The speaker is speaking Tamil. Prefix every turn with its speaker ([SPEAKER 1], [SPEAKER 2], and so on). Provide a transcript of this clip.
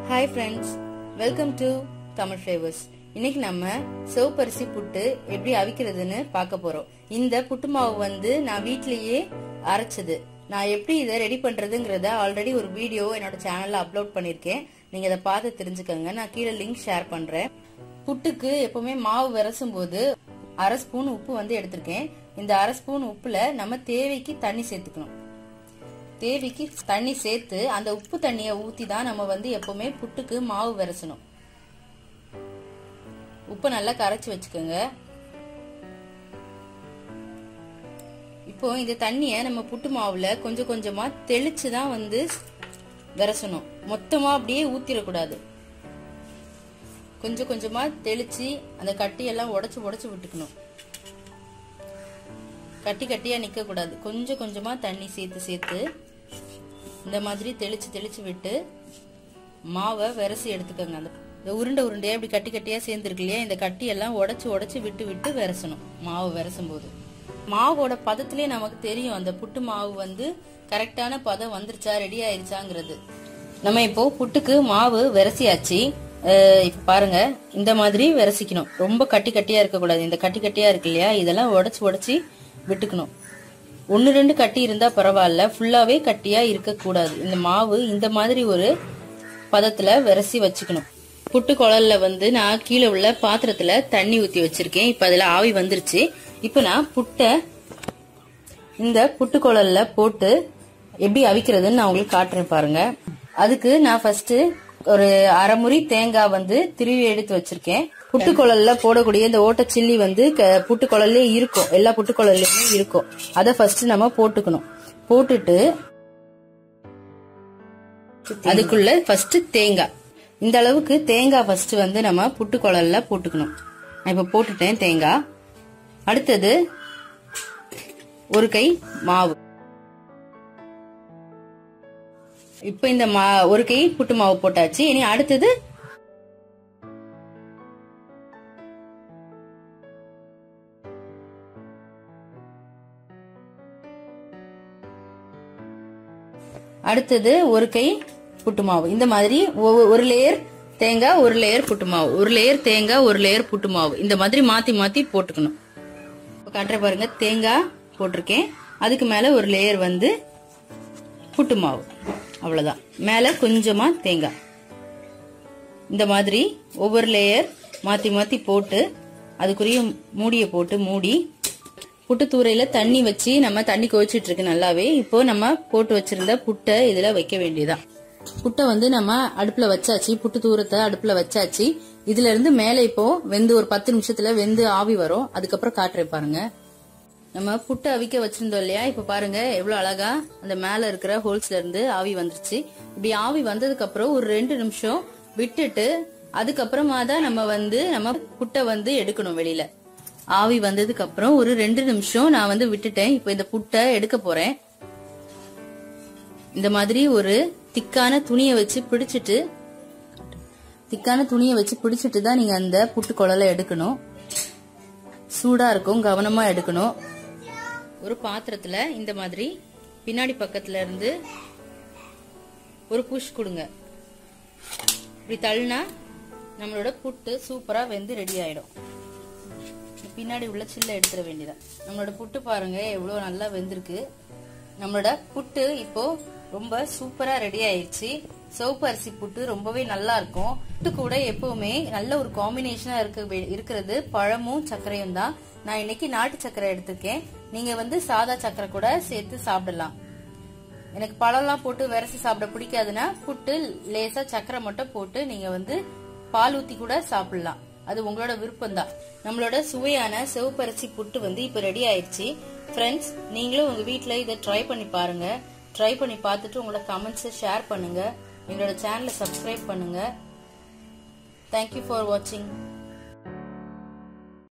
[SPEAKER 1] hi friends welcome to Tamil flavours இன்னைக்கு நம்ம சிவப்பரிசி புட்டு எப்படி அவிக்கிறதுன்னு பார்க்க போறோம் இந்த புட்டு மாவு வந்து நான் வீட்லயே அரைச்சது நான் எப்படி இதை ரெடி பண்றதுங்கிறத ஆல்ரெடி ஒரு வீடியோ என்னோட சேனல்ல அப்லோட் பண்ணிருக்கேன் நீங்க அதை பார்த்து தெரிஞ்சுக்கோங்க நான் கீழே லிங்க் ஷேர் பண்றேன் புட்டுக்கு எப்பவுமே மாவு விரசும் போது அரை ஸ்பூன் உப்பு வந்து எடுத்திருக்கேன் இந்த அரை ஸ்பூன் உப்புல நம்ம தேவைக்கு தண்ணி சேர்த்துக்கணும் தேவைக்கு தண்ணி சேர்த்து அந்த உப்பு தண்ணியை ஊத்தி தான் நம்ம வந்து எப்பவுமே புட்டுக்கு மாவு விரசணும் உப்பு நல்லா கரைச்சி வச்சுக்கோங்க இப்போ இந்த தண்ணிய நம்ம புட்டு மாவுல கொஞ்சம் கொஞ்சமா தெளிச்சு தான் வந்து விரசணும் மொத்தமா அப்படியே ஊத்திடக்கூடாது கொஞ்சம் கொஞ்சமா தெளிச்சு அந்த கட்டியெல்லாம் உடைச்சு உடைச்சு விட்டுக்கணும் கட்டி கட்டியா நிக்க கூடாது கொஞ்சம் கொஞ்சமா தண்ணி சேர்த்து சேர்த்து இந்த மாதிரி தெளிச்சு தெளிச்சு விட்டு மாவை விரசி எடுத்துக்கோங்க அந்த இந்த உருண்டை உருண்டையா இப்படி கட்டி கட்டியா சேர்ந்துருக்கு இல்லையா இந்த கட்டி எல்லாம் உடைச்சு உடைச்சு விட்டு விட்டு விரசணும் மாவு விரசும் போது மாவோட பதத்திலே நமக்கு தெரியும் அந்த புட்டு மாவு வந்து கரெக்டான பதம் வந்துருச்சா ரெடி ஆயிருச்சாங்கிறது நம்ம இப்போ புட்டுக்கு மாவு விரசியாச்சு இப்ப பாருங்க இந்த மாதிரி விரசிக்கணும் ரொம்ப கட்டி கட்டியா இருக்கக்கூடாது இந்த கட்டி கட்டியா இருக்கு இல்லையா இதெல்லாம் உடைச்சு உடைச்சு விட்டுக்கணும் ஒன்று ரெண்டு கட்டி இருந்தா பரவாயில்ல ஃபுல்லாவே கட்டியா இருக்கக்கூடாது இந்த மாவு இந்த மாதிரி ஒரு பதத்துல விரசி வச்சுக்கணும் புட்டு குழல்ல வந்து நான் கீழே உள்ள பாத்திரத்துல தண்ணி ஊத்தி வச்சிருக்கேன் இப்ப அதுல ஆவி வந்துருச்சு இப்ப நான் புட்டை இந்த புட்டு குழல்ல போட்டு எப்படி அவிக்கிறதுன்னு நான் உங்களுக்கு காட்டுறேன் பாருங்க அதுக்கு நான் ஃபர்ஸ்ட் ஒரு அரை முறி தேங்காய் வந்து திருவி எடுத்து வச்சிருக்கேன் புட்டு குழல்ல போடக்கூடிய இந்த ஓட்ட சில்லி வந்து புட்டு குழல்லே இருக்கும் எல்லா புட்டு குழல்லையுமே இருக்கும் அதை ஃபர்ஸ்ட் நம்ம போட்டுக்கணும் போட்டுட்டு அதுக்குள்ள ஃபர்ஸ்ட் தேங்காய் இந்த அளவுக்கு தேங்காய் ஃபர்ஸ்ட் வந்து நம்ம புட்டு குழல்ல போட்டுக்கணும் நான் இப்ப போட்டுட்டேன் தேங்காய் அடுத்தது ஒரு கை மாவு இப்ப இந்த மா ஒரு கை புட்டு மாவு போட்டாச்சு இனி அடுத்தது அடுத்தது ஒரு கை புட்டு மாவு இந்த மாதிரி ஒரு லேயர் தேங்காய் ஒரு லேயர் புட்டு மாவு ஒரு லேயர் தேங்காய் ஒரு லேயர் புட்டு மாவு இந்த மாதிரி மாத்தி மாத்தி போட்டுக்கணும் காட்டுற பாருங்க தேங்காய் போட்டிருக்கேன் அதுக்கு மேல ஒரு லேயர் வந்து புட்டு மாவு அவ்வளவுதான் மேல கொஞ்சமா தேங்காய் இந்த மாதிரி ஒவ்வொரு லேயர் மாத்தி மாத்தி போட்டு அதுக்குரிய மூடிய போட்டு மூடி புட்டுத்தூரையில தண்ணி வச்சு நம்ம தண்ணி கொதிச்சிட்டு இருக்கு நல்லாவே இப்போ நம்ம போட்டு வச்சிருந்த புட்டை இதுல வைக்க வேண்டியதான் புட்டை வந்து நம்ம அடுப்புல வச்சாச்சு புட்டு தூரத்தை அடுப்புல வச்சாச்சு இதுல இருந்து மேல இப்போ வெந்து ஒரு பத்து நிமிஷத்துல வெந்து ஆவி வரும் அதுக்கப்புறம் காட்டுறேன் பாருங்க நம்ம புட்டை அவிக்க வச்சிருந்தோம் இல்லையா இப்ப பாருங்க எவ்வளவு அழகா அந்த மேல இருக்கிற ஹோல்ஸ்ல இருந்து ஆவி வந்துருச்சு இப்படி ஆவி வந்ததுக்கு அப்புறம் ஒரு ரெண்டு நிமிஷம் விட்டுட்டு அதுக்கப்புறமா தான் நம்ம வந்து நம்ம புட்டை வந்து எடுக்கணும் வெளியில ஆவி வந்ததுக்கு அப்புறம் ஒரு ரெண்டு நிமிஷம் நான் வந்து விட்டுட்டேன் இப்ப இந்த புட்டை எடுக்க போறேன் இந்த மாதிரி ஒரு திக்கான துணியை வச்சு பிடிச்சிட்டு திக்கான துணியை வச்சு பிடிச்சிட்டு தான் நீங்க அந்த புட்டு குழலை எடுக்கணும் சூடா இருக்கும் கவனமா எடுக்கணும் ஒரு பாத்திரத்துல இந்த மாதிரி பின்னாடி பக்கத்துல இருந்து ஒரு புஷ் கொடுங்க இப்படி தள்ளினா நம்மளோட புட்டு சூப்பரா வெந்து ரெடி ஆயிடும் பின்னாடி உள்ள சில்ல எடுத்துட வேண்டியதான் நம்மளோட புட்டு பாருங்க எவ்வளவு நல்லா வெந்திருக்கு நம்மளோட புட்டு இப்போ ரொம்ப சூப்பரா ரெடி ஆயிடுச்சு சிவப்பு அரிசி புட்டு ரொம்பவே நல்லா இருக்கும் புட்டு கூட எப்பவுமே நல்ல ஒரு காம்பினேஷனா இருக்க இருக்கிறது பழமும் சர்க்கரையும் தான் நான் இன்னைக்கு நாட்டு சர்க்கரை எடுத்திருக்கேன் நீங்க வந்து சாதா சர்க்கரை கூட சேர்த்து சாப்பிடலாம் எனக்கு பழம்லாம் போட்டு விரசி சாப்பிட பிடிக்காதுன்னா புட்டு லேசா சர்க்கரை மட்டும் போட்டு நீங்க வந்து பால் ஊத்தி கூட சாப்பிடலாம் அது உங்களோட விருப்பம் தான் நம்மளோட சுவையான சிவப்பரிசி புட்டு வந்து இப்ப ரெடி ஆயிடுச்சு ஃப்ரெண்ட்ஸ் நீங்களும் உங்க வீட்ல இதை ட்ரை பண்ணி பாருங்க ட்ரை பண்ணி பார்த்துட்டு உங்களோட கமெண்ட்ஸை ஷேர் பண்ணுங்க எங்களோட சேனலை சப்ஸ்கிரைப் பண்ணுங்க தேங்க்யூ ஃபார் வாட்சிங்